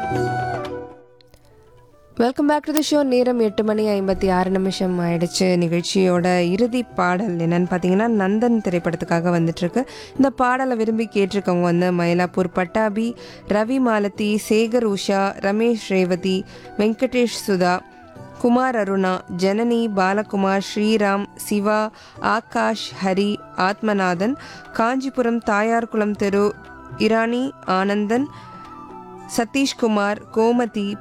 welcome back to the show நேரம் எட்டு மணி ஐம்பத்தி ஆறு நிமிஷம் ஆயிடுச்சு நிகழ்ச்சியோட இறுதி பாடல் என்னன்னு பார்த்தீங்கன்னா நந்தன் திரைப்படத்துக்காக வந்துட்டுருக்கு இந்த பாடலை விரும்பி கேட்டிருக்கவங்க வந்து மயிலாப்பூர் பட்டாபி ரவி மாலதி சேகர் உஷா ரமேஷ் ரேவதி வெங்கடேஷ் சுதா குமார் அருணா ஜனனி பாலகுமார் ஸ்ரீராம் சிவா ஆகாஷ் ஹரி ஆத்மநாதன் காஞ்சிபுரம் தாயார்குளம் தெரு இராணி ஆனந்தன் சதீஷ்குமார் கோமதி